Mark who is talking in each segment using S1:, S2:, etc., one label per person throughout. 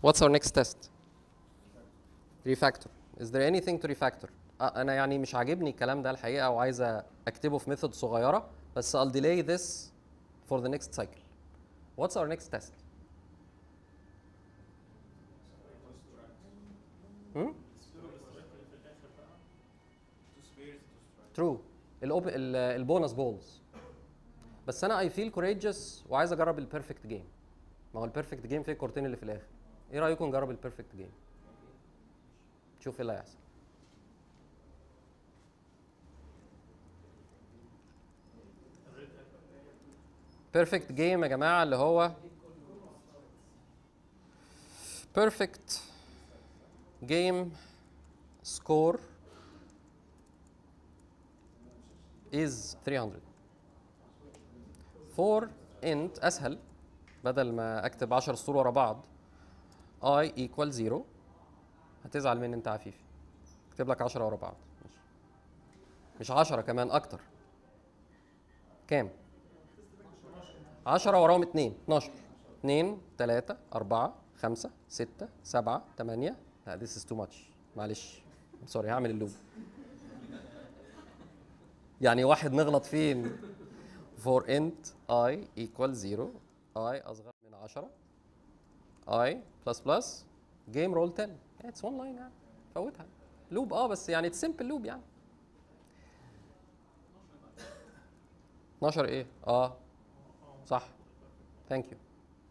S1: What's our next test? Refactor. Is there anything to refactor? آه، انا يعني مش عاجبني الكلام ده الحقيقه وعايز اكتبه في ميثود صغيره بس I'll delay this for the next cycle. What's our next test? Hmm? True. الأوب... ال- البونص بولز بس انا اي فيل كوريجس وعايز اجرب البيرفكت جيم ما هو البيرفكت جيم فيه الكورتين اللي في الاخر ايه رايكم نجرب البيرفكت جيم شوف ايه اللي هيحصل بيرفكت جيم يا جماعه اللي هو بيرفكت جيم سكور is 300 for int اسهل بدل ما اكتب 10 سطور ورا بعض i equal 0 هتزعل مني انت عفيفي اكتب لك 10 ورا بعض مش مش 10 كمان اكتر كام 10 وراهم 2 12 2 3 4 5 6 7 8 لا this is too much معلش سوري هعمل اللوب يعني واحد نغلط فين for int i equal 0 i اصغر من 10 i plus plus game roll 10 yeah, it's one line يعني فوتها لوب اه بس يعني it's simple لوب يعني 12 ايه اه صح ثانك يو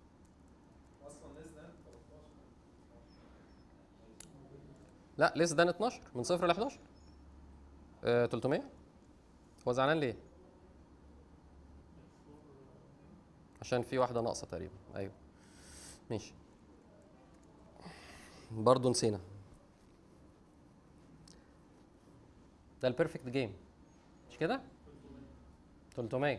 S1: لا less than 12 من صفر ل 11 آه 300 هو زعلان ليه؟ عشان في واحدة ناقصة تقريبا أيوه ماشي برضه نسينا ده البيرفكت جيم مش كده؟ 300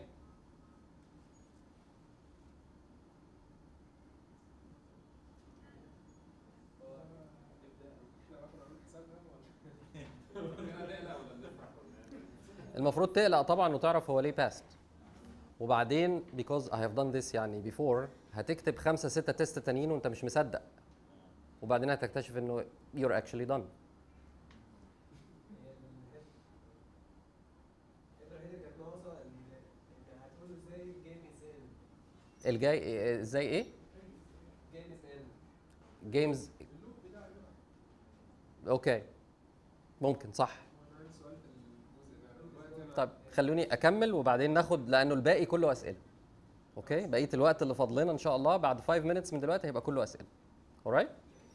S1: المفروض تقلق طبعا وتعرف هو ليه باست وبعدين because I have done this يعني before هتكتب خمسة ستة تيست تانيين وانت مش مصدق وبعدين هتكتشف انه you're actually done الجاي ازاي ايه؟ جيمز اوكي ممكن صح طب خلوني اكمل وبعدين ناخد لانه الباقي كله اسئله اوكي بقيه الوقت اللي فاضلنا ان شاء الله بعد 5 minutes من دلوقتي هيبقى كله اسئله alright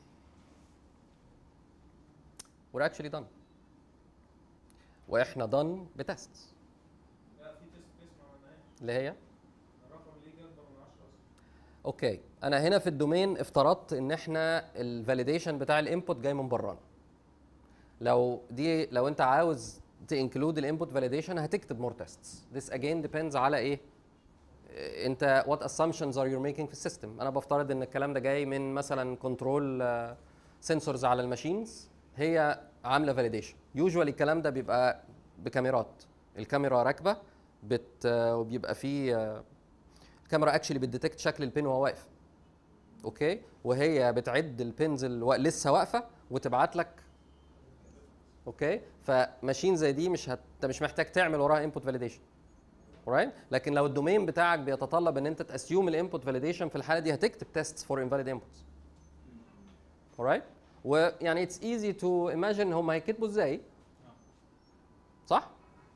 S1: we're actually done واحنا done بتست
S2: لا في تيست كيس ما عملناهاش
S1: اللي هي
S2: الرقم اللي يجي اكبر من 10 اصلا
S1: اوكي انا هنا في الدومين افترضت ان احنا الفاليديشن بتاع الانبوت جاي من برانا لو دي لو انت عاوز تنكلود الانبوت فاليديشن هتكتب مور تيستس this again depends على ايه إيه، انت what assumptions are you making في السيستم انا بفترض ان الكلام ده جاي من مثلا كنترول سنسورز على الماشينز هي عامله فاليديشن يوجوالي الكلام ده بيبقى بكاميرات الكاميرا راكبه بت وبيبقى فيه الكاميرا اكشلي بتديتكت شكل البين وهو واقف اوكي وهي بتعد البينز اللي لسه واقفه وتبعت لك اوكي فماشين زي دي مش هت... انت مش محتاج تعمل وراها انبوت فاليديشن alright لكن لو الدومين بتاعك بيتطلب ان انت تاسيوم الانبوت فاليديشن في الحاله دي هتكتب تيستس فور انفاليد انبوتس alright ويعني اتس ايزي تو ايماجين هم هيكتبوا ازاي صح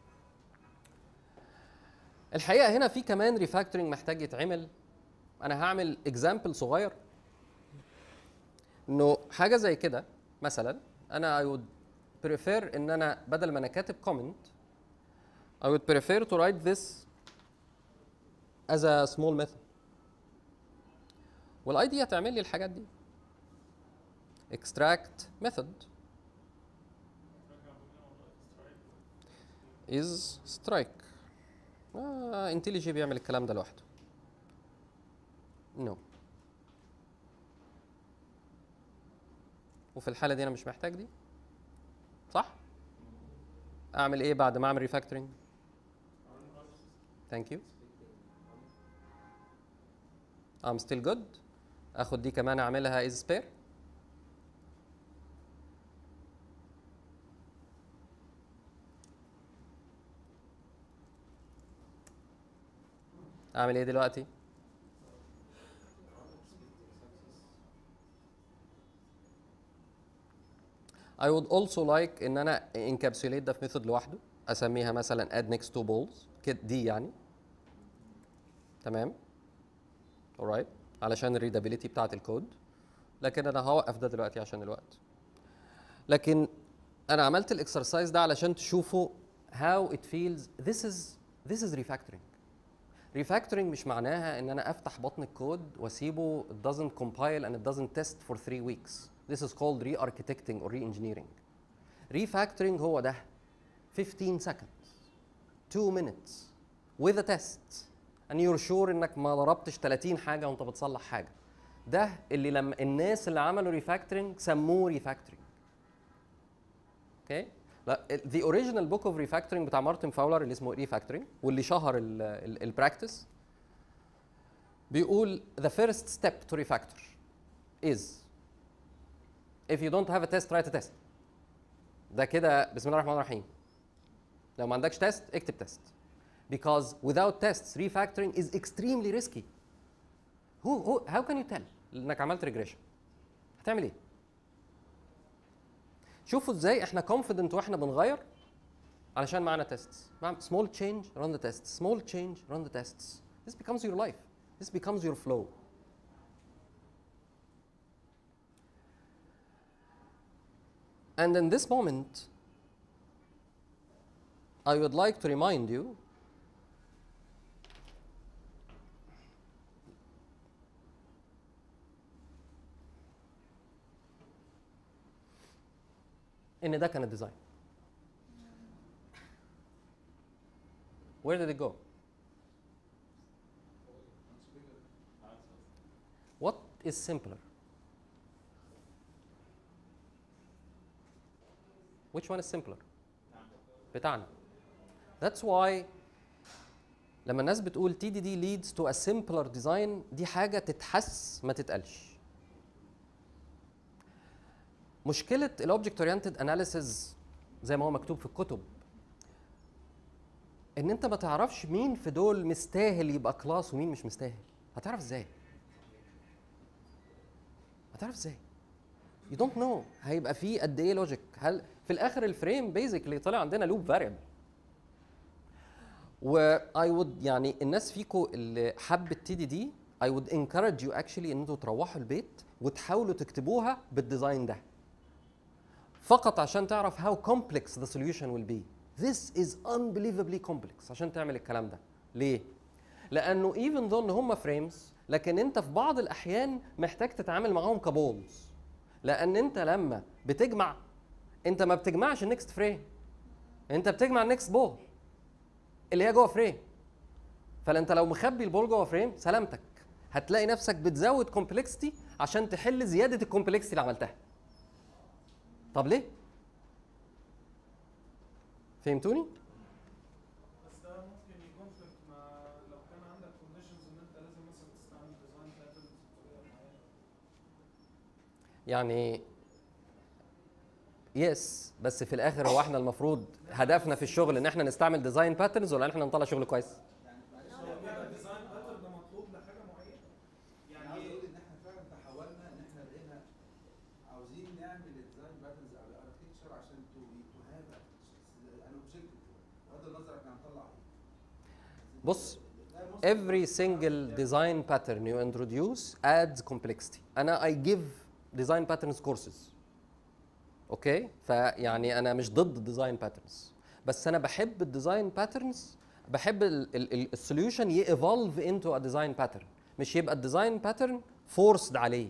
S1: الحقيقه هنا في كمان ريفاكتورنج محتاج يتعمل انا هعمل اكزامبل صغير انه حاجه زي كده مثلا انا I would prefer ان انا بدل ما انا كاتب comment I would prefer to write this as a small method والاي دي هتعمل لي الحاجات دي extract method is strike آه IntelliJ بيعمل الكلام ده لوحده no وفي الحالة دي أنا مش محتاج دي صح؟ أعمل إيه بعد ما أعمل ريفاكتورنج؟ Thank you I'm still good اخد دي كمان اعملها از سبير اعمل ايه دلوقتي I would also like ان انا encapsulate ده في ميثود لوحده اسميها مثلا add next to balls كده دي يعني تمام alright علشان الريدابيليتي بتاعه الكود لكن انا هوقف ده دلوقتي عشان الوقت لكن انا عملت الاكسرسايز ده علشان تشوفوا how it feels this is this is refactoring refactoring مش معناها ان انا افتح بطن الكود واسيبه it doesn't compile and it doesn't test for three weeks this is called re-architecting or re-engineering refactoring هو ده 15 seconds 2 minutes with a test and you're sure انك ما ضربتش 30 حاجه وانت بتصلح حاجه ده اللي لما الناس اللي عملوا ريفاكتورنج سموه ريفاكتورنج اوكي لا the original book of refactoring بتاع مارتن فاولر اللي اسمه ريفاكتورنج واللي شهر البراكتس بيقول the first step to refactor is if you don't have a test write a test ده كده بسم الله الرحمن الرحيم لو ما عندكش تيست اكتب تيست because without tests refactoring is extremely risky who, who how can you tell انك عملت regression هتعمل ايه شوفوا ازاي احنا confident واحنا بنغير علشان معانا tests مع- small change run the tests small change run the tests this becomes your life this becomes your flow and in this moment I would like to remind you ان ده كان الديزاين Where did it go? What is simpler? Which one is simpler? بتاعنا. That's why لما الناس بتقول تي دي دي leads to a simpler design دي حاجة تتحس ما تتقالش. مشكلة الاوبجكت اورينتد اناليسز زي ما هو مكتوب في الكتب ان انت ما تعرفش مين في دول مستاهل يبقى كلاس ومين مش مستاهل هتعرف ازاي هتعرف ازاي you don't know هيبقى فيه قد ايه لوجيك هل في الاخر الفريم بيزيكلي طلع عندنا لوب فاريبل و I would يعني الناس فيكو اللي حبت تي دي دي I would encourage you actually ان انتوا تروحوا البيت وتحاولوا تكتبوها بالديزاين ده فقط عشان تعرف how complex the solution will be this is unbelievably complex عشان تعمل الكلام ده ليه لانه even though ان هم فريمز لكن انت في بعض الاحيان محتاج تتعامل معاهم كبولز لان انت لما بتجمع انت ما بتجمعش النكست فريم انت بتجمع النكست بول اللي هي جوه فريم فانت لو مخبي البول جوه فريم سلامتك هتلاقي نفسك بتزود كومبلكسيتي عشان تحل زياده الكومبلكسيتي اللي عملتها طب ليه فهمتوني
S2: بس ده ممكن يكونفليكت مع لو كان عندك كونديشنز ان انت لازم مثلا تستعمل ديزاين باترنز بطريقه معينه
S1: يعني يس بس في الاخر هو احنا المفروض هدفنا في الشغل ان احنا نستعمل ديزاين باترنز ولا ان احنا نطلع شغل كويس
S2: هو كده الديزاين باترن ده مطلوب لحاجه معينه
S3: يعني
S2: يعني
S3: عاوز اقول ان احنا فعلا تحولنا ان احنا بقينا عاوزين نعمل الديزاين باترنز او الاركتكتشر عشان تو تو هاف ان اوبجيكتيف بغض النظر احنا هنطلع ايه
S1: بص
S3: ده most
S1: every single design pattern you introduce adds complexity انا I give design patterns courses اوكي فيعني انا مش ضد الديزاين باترنز بس انا بحب الديزاين باترنز بحب السوليوشن ييفولف انتو ا ديزاين باترن مش يبقى الديزاين باترن فورسد عليه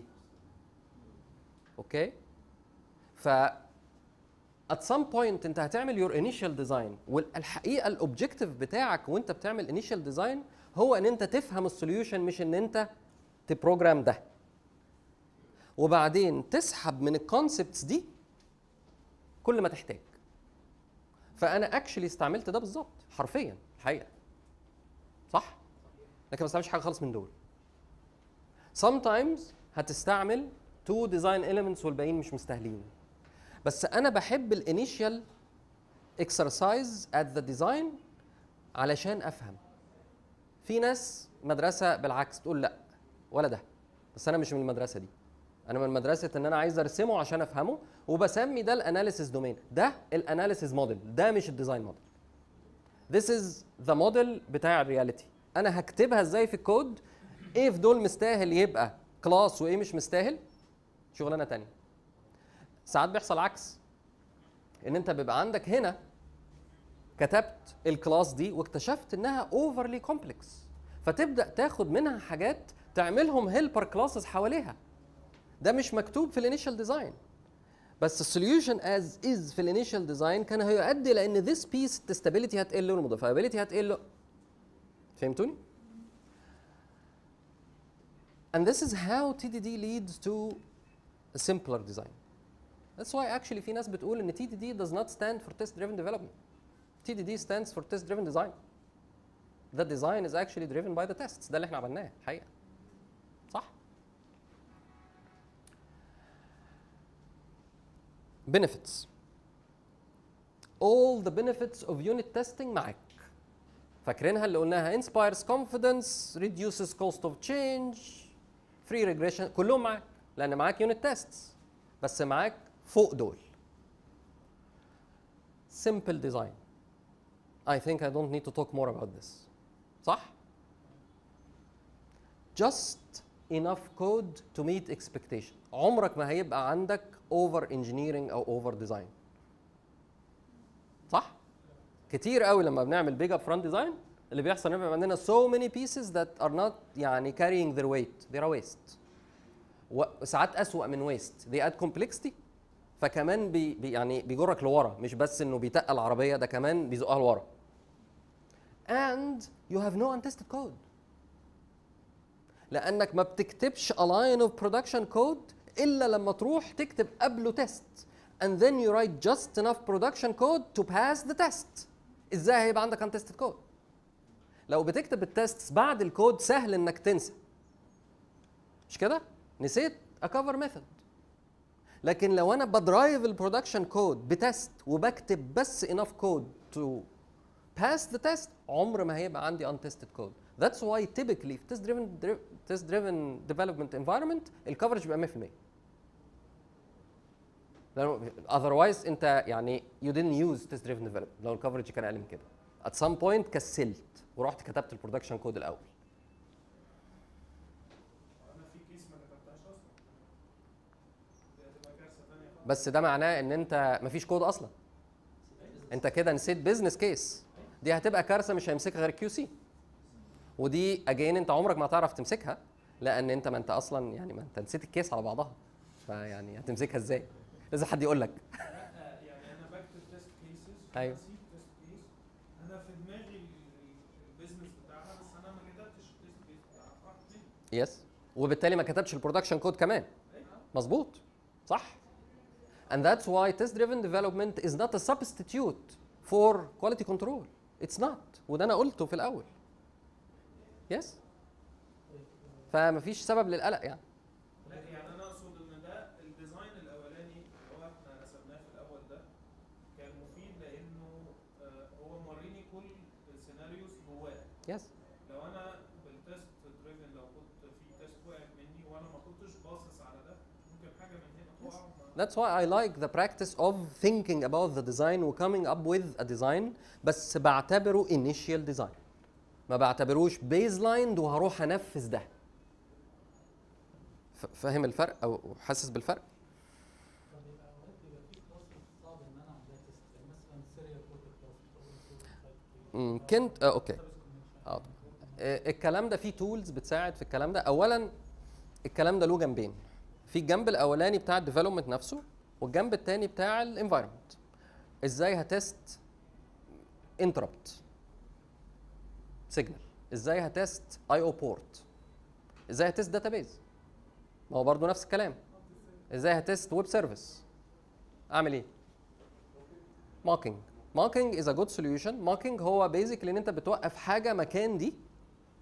S1: اوكي ف at some point انت هتعمل your initial design والحقيقه الاوبجيكتيف بتاعك وانت بتعمل initial design هو ان انت تفهم السوليوشن مش ان انت تبروجرام ده وبعدين تسحب من الكونسبتس دي كل ما تحتاج فانا اكشلي استعملت ده بالظبط حرفيا الحقيقه صح لكن ما استعملش حاجه خالص من دول sometimes هتستعمل تو ديزاين اليمنتس والباقيين مش مستاهلين بس انا بحب الانيشال اكسرسايز ات ذا ديزاين علشان افهم في ناس مدرسه بالعكس تقول لا ولا ده بس انا مش من المدرسه دي انا من مدرسه ان انا عايز ارسمه عشان افهمه وبسمي ده الاناليسيس دومين ده الاناليسيس موديل ده مش الديزاين موديل This is the model بتاع الرياليتي انا هكتبها ازاي في الكود ايه في دول مستاهل يبقى كلاس وايه مش مستاهل شغلانه تانية ساعات بيحصل عكس ان انت بيبقى عندك هنا كتبت الكلاس دي واكتشفت انها اوفرلي كومبلكس فتبدا تاخد منها حاجات تعملهم هيلبر كلاسز حواليها ده مش مكتوب في الانيشال ديزاين بس السوليوشن از از في الانيشال ديزاين كان هيؤدي لان ذيس بيس التستابيليتي هتقل والموديفايبيليتي هتقل فهمتوني؟ And this is how TDD leads to a simpler design. That's why actually في ناس بتقول ان TDD does not stand for test driven development. TDD stands for test driven design. The design is actually driven by the tests. ده اللي احنا عملناه الحقيقة. صح؟ benefits all the benefits of unit testing معاك فاكرينها اللي قلناها inspires confidence reduces cost of change free regression كلهم معاك لان معاك unit tests بس معاك فوق دول simple design I think I don't need to talk more about this صح just enough code to meet expectation عمرك ما هيبقى عندك over engineering او over design صح كتير قوي لما بنعمل big up front design اللي بيحصل ان بيبقى عندنا so many pieces that are not يعني carrying their weight they are waste وساعات اسوأ من waste they add complexity فكمان بي بي يعني بيجرك لورا مش بس انه بيتقل العربيه ده كمان بيزقها لورا and you have no untested code لانك ما بتكتبش a line of production code الا لما تروح تكتب قبله test and then you write just enough production code to pass the test ازاي هيبقى عندك untested code لو بتكتب التست بعد الكود سهل انك تنسى مش كده نسيت a cover method لكن لو انا بدرايف البرودكشن كود بتست وبكتب بس enough code to pass the test عمر ما هيبقى عندي untested code that's why typically في test driven test driven development environment الكفرج بيبقى 100% لانه otherwise انت يعني you didn't use test driven development لو الكفرج كان اقل من كده at some point كسلت ورحت كتبت البرودكشن كود الاول
S2: انا في كيس ما كتبتهاش اصلا دي هتبقى كارثه ثانيه خالص
S1: بس ده معناه ان انت مفيش كود اصلا انت كده نسيت بزنس كيس دي هتبقى كارثه مش هيمسكها غير كيو سي ودي اجين انت عمرك ما هتعرف تمسكها لان انت ما انت اصلا يعني ما انت نسيت الكيس على بعضها فيعني هتمسكها ازاي لازم حد يقول لك
S2: لا يعني انا بكتب تيست كيسز
S1: أيوة.
S2: تيست كيس انا في دماغي ال- ال- البيزنس بتاعها بس انا ما كتبتش التيست كيس بتاعها راحت فين؟
S1: يس وبالتالي ما كتبش البرودكشن كود كمان
S2: أيوة.
S1: مظبوط صح and that's why test driven development is not a substitute for quality control it's not وده انا قلته في الاول يس فمفيش سبب للقلق يعني
S2: لا يعني انا اقصد ان ده الديزاين الاولاني اللي هو احنا رسمناه في الاول ده كان مفيد لانه آه، هو موريني كل السيناريوز جواه
S1: يس
S2: لو انا بالتست دريفن لو كنت في تيست وقعت مني وانا ما كنتش باصص على ده ممكن حاجه من هنا تقع وما-
S1: That's why I like the practice of thinking about the design و coming up with a design بس بعتبره initial design ما بعتبروش baseline وهروح انفذ ده ف- فاهم الفرق او حاسس بالفرق
S4: طب يبقى اوقات بيبقى في كلاس صعب ان انا اعملها تيست يعني مثلا سيريال كود كلاس
S1: مم، كنت آه اوكي اه طبعاً. آه، الكلام ده فيه تولز بتساعد في الكلام ده اولا الكلام ده له جنبين في الجنب الاولاني بتاع الديفلوبمنت نفسه والجنب الثاني بتاع الانفايرمنت ازاي هتست انتربت سيجنال ازاي هتست اي او بورت ازاي هتست داتابيز ما هو برضه نفس الكلام ازاي هتست ويب سيرفيس اعمل ايه ماكينج ماكينج از ا جود سوليوشن ماكينج هو بيزيكلي ان انت بتوقف حاجه مكان دي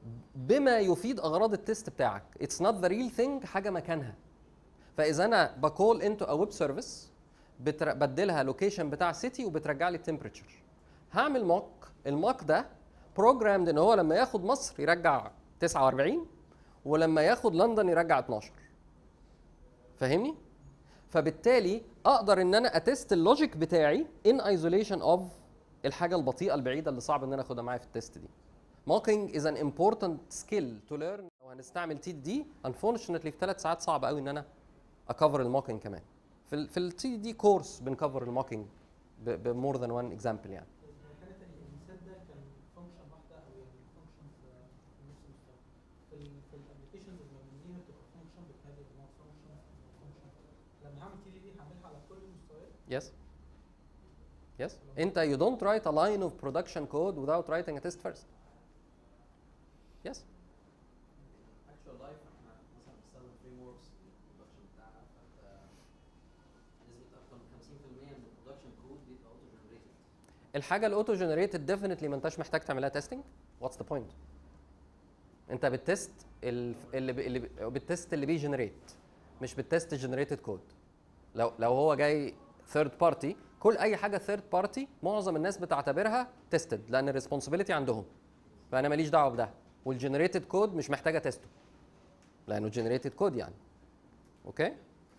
S1: بما يفيد اغراض التست بتاعك اتس نوت ذا ريل ثينج حاجه مكانها فاذا انا بكول انتو ا ويب سيرفيس بدلها لوكيشن بتاع سيتي وبترجع لي التمبريتشر هعمل موك الموك ده بروجرامد ان هو لما ياخد مصر يرجع 49 ولما ياخد لندن يرجع 12 فاهمني فبالتالي اقدر ان انا اتست اللوجيك بتاعي ان ايزوليشن اوف الحاجه البطيئه البعيده اللي صعب ان انا اخدها معايا في التست دي mocking is an important skill to learn لو هنستعمل تي دي unfortunately في ثلاث ساعات صعب قوي ان انا اكفر الموكينج كمان في ال في التي دي كورس بنكفر الموكينج بمور ذان وان اكزامبل يعني
S4: حاجه تانية المثال ده كان فانكشن واحده او يعني فانكشنز في نفس المستوى في ال في الابلكيشنز اللي بنبنيها بتبقى فانكشن بتنادي بنوع فانكشن فانكشن لما هعمل تي دي دي هعملها على كل المستويات
S1: yes yes انت you don't write a line of production code without writing a test first yes
S5: actual life احنا مثلا بنستخدم فريم وركس البرودكشن بتاعنا فانت نسبة اكتر من 50% من البرودكشن كود بيبقى اوتو جنريتد
S1: الحاجه الاوتو جنريتد ديفينتلي ما انتش محتاج تعملها تيستنج واتس ذا بوينت انت بتست ال- اللي ب- اللي ب- بتست اللي بيجنريت مش بتست جنريتد كود لو لو هو جاي ثيرد بارتي كل اي حاجه ثيرد بارتي معظم الناس بتعتبرها تيستد لان الريسبونسبيلتي عندهم فانا ماليش دعوه بده والجنريتد كود مش محتاجه تيسته لانه جنريتد كود يعني اوكي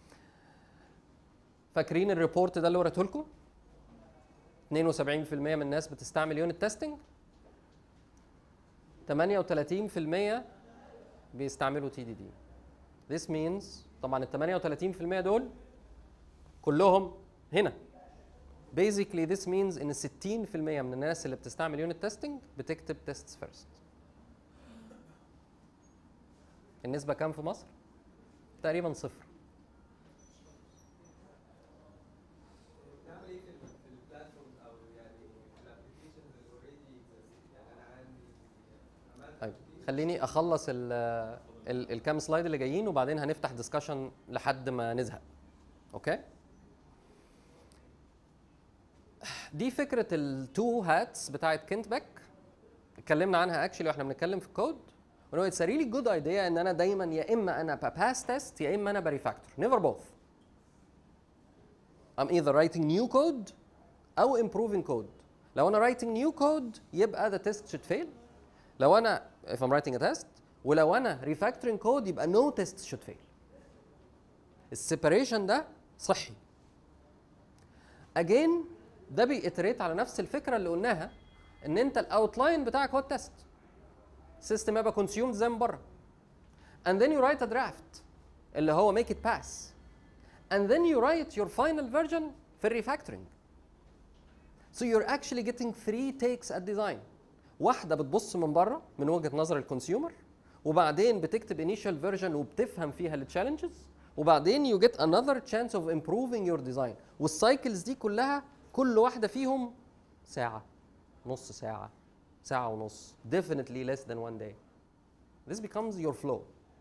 S1: فاكرين الريبورت ده اللي وريته لكم 72% من الناس بتستعمل يونت تيستنج 38% بيستعملوا تي دي دي This means طبعا ال 38% دول كلهم هنا basically this means ان 60% من الناس اللي بتستعمل يونت تيستنج بتكتب tests first النسبة كام في مصر؟ تقريبا صفر
S6: نعمل ايه في ال- في البلاتفورم او يعني الابلكيشنز اللي اوريدي يعني انا عندي عملت
S1: طيب
S6: application
S1: خليني اخلص ال ال الكام سلايد اللي جايين وبعدين هنفتح ديسكشن لحد ما نزهق اوكي دي فكره التو هاتس بتاعت كنت باك اتكلمنا عنها اكشلي واحنا بنتكلم في الكود ونو اتس ريلي جود ايديا ان انا دايما يا اما انا باس تيست يا اما انا بريفاكتور نيفر بوث I'm either writing new code او improving code لو انا writing new code يبقى the test should fail لو انا if I'm writing a test ولو انا refactoring code يبقى no test should fail السيبريشن ده صحي again ده بيتريت على نفس الفكره اللي قلناها ان انت الاوتلاين بتاعك هو التست سيستم يبقى consumed زي من بره and then you write a draft اللي هو make it pass and then you write your final version في الريفاكتورنج so you're actually getting three takes at design واحده بتبص من بره من وجهه نظر الكونسيومر وبعدين بتكتب initial version وبتفهم فيها التشالنجز وبعدين you get another chance of improving your design والسايكلز دي كلها كل واحده فيهم ساعه نص ساعه ساعه ونص definitely less than one day this becomes your flow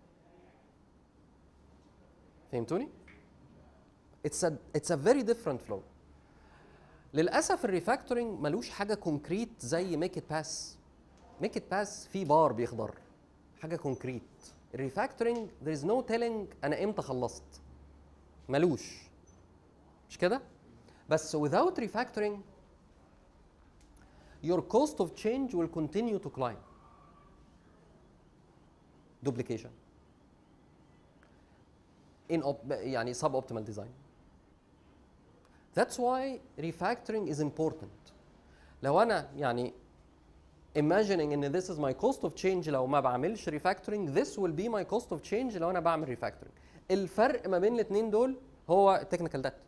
S1: فهمتوني it's a it's a very different flow للاسف الريفاكتورنج ملوش حاجه كونكريت زي ميك ات باس ميك ات باس في بار بيخضر حاجه كونكريت الريفاكتورنج there is no telling انا امتى خلصت ملوش مش كده بس without refactoring your cost of change will continue to climb duplication in op- يعني suboptimal design That's why refactoring is important. لو انا يعني imagining ان this is my cost of change لو ما بعملش refactoring this will be my cost of change لو انا بعمل refactoring. الفرق ما بين الاثنين دول هو technical debt.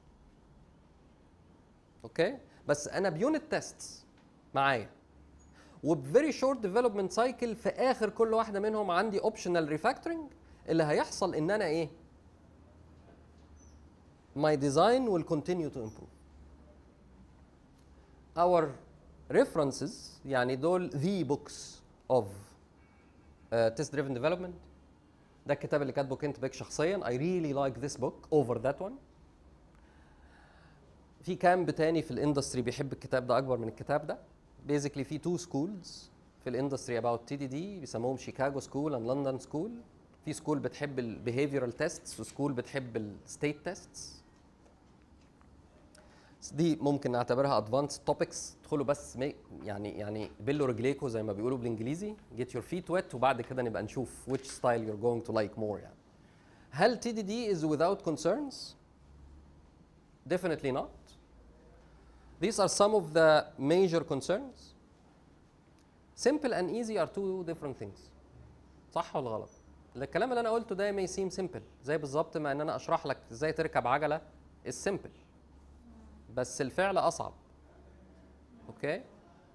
S1: اوكي؟ بس انا بيونت تيستس معايا وبفيري شورت ديفلوبمنت سايكل في اخر كل واحده منهم عندي اوبشنال ريفاكتورنج اللي هيحصل ان انا ايه؟ my design will continue to improve. Our references يعني دول the books of uh, test driven development ده الكتاب اللي كاتبه كنت بيك شخصيا I really like this book over that one في كامب تاني في الاندستري بيحب الكتاب ده اكبر من الكتاب ده basically في two schools في الاندستري اباوت تي دي دي بيسموهم شيكاغو سكول اند لندن سكول في سكول بتحب البيهيفيرال تيستس وسكول بتحب الستيت تيستس دي ممكن نعتبرها ادفانس توبكس تدخلوا بس مي يعني يعني بلوا رجليكوا زي ما بيقولوا بالانجليزي get your feet wet وبعد كده نبقى نشوف which style you're going to like more يعني هل TDD is without concerns? Definitely not. These are some of the major concerns. Simple and easy are two different things. صح ولا غلط؟ الكلام اللي انا قلته ده may seem simple زي بالظبط ما ان انا اشرح لك ازاي تركب عجله is simple بس الفعل اصعب اوكي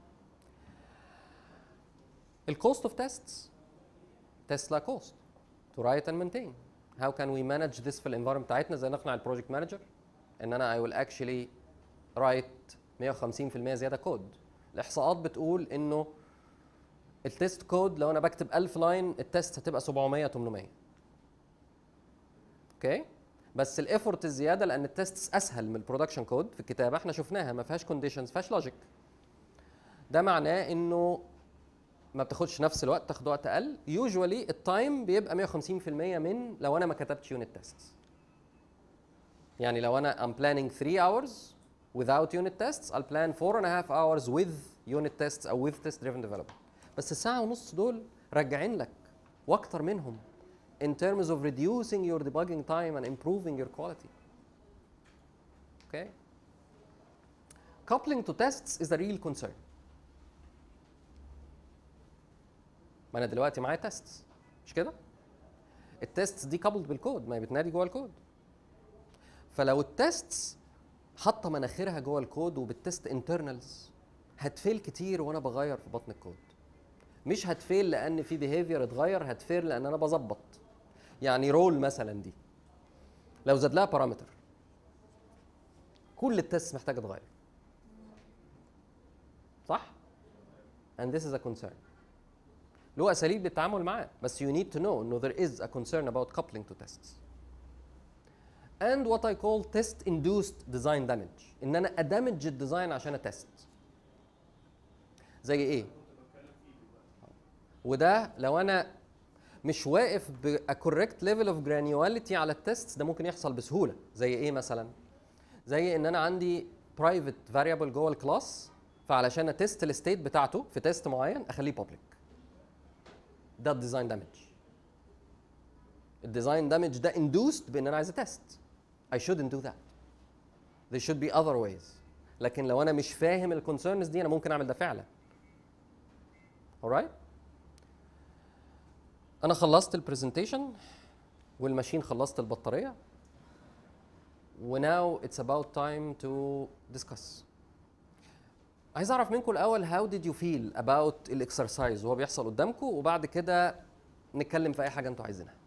S1: الكوست اوف tests تسلا cost to write and maintain how can we manage this في الانفايرمنت بتاعتنا ازاي نقنع البروجكت مانجر ان انا I will actually write 150% زياده كود الاحصاءات بتقول انه التست كود لو انا بكتب 1000 لاين التست هتبقى 700 800 اوكي بس الايفورت الزياده لان التست اسهل من البرودكشن كود في الكتابه احنا شفناها ما فيهاش كونديشنز فيهاش لوجيك ده معناه انه ما بتاخدش نفس الوقت تاخد وقت اقل يوجوالي التايم بيبقى 150% من لو انا ما كتبتش يونت تيست يعني لو انا I'm planning 3 hours without unit tests I'll plan 4 and a half hours with unit tests او with test driven development بس الساعة ونص دول راجعين لك واكتر منهم in terms of reducing your debugging time and improving your quality. Okay? Coupling to tests is a real concern. ما انا دلوقتي معايا tests مش كده؟ التستس دي coupled بالكود ما هي بتنادي جوه الكود. فلو التستس حاطه مناخيرها جوه الكود وبالتست انترنالز هتفيل كتير وانا بغير في بطن الكود. مش هتفيل لان في بيهيفير اتغير هتفيل لان انا بظبط يعني رول مثلا دي لو زاد لها بارامتر كل التست محتاج اتغير صح and this is a concern له اساليب للتعامل معاه بس you need to know انه there is a concern about coupling to tests and what I call test induced design damage ان انا ادمج الديزاين عشان اتست زي ايه وده لو انا مش واقف ب a correct level of granularity على التست ده ممكن يحصل بسهوله زي ايه مثلا زي ان انا عندي private variable جوه الكلاس فعلشان اتست الستيت بتاعته في تيست معين اخليه public ده الديزاين دامج الديزاين دامج ده induced بان انا عايز اتست I shouldn't do that there should be other ways لكن لو انا مش فاهم الكونسيرنز دي انا ممكن اعمل ده فعلا alright انا خلصت البرزنتيشن والماشين خلصت البطاريه وناو اتس about time to discuss عايز اعرف منكم الاول how did you feel about الاكسرسايز وهو بيحصل قدامكم وبعد كده نتكلم في اي حاجه انتوا عايزينها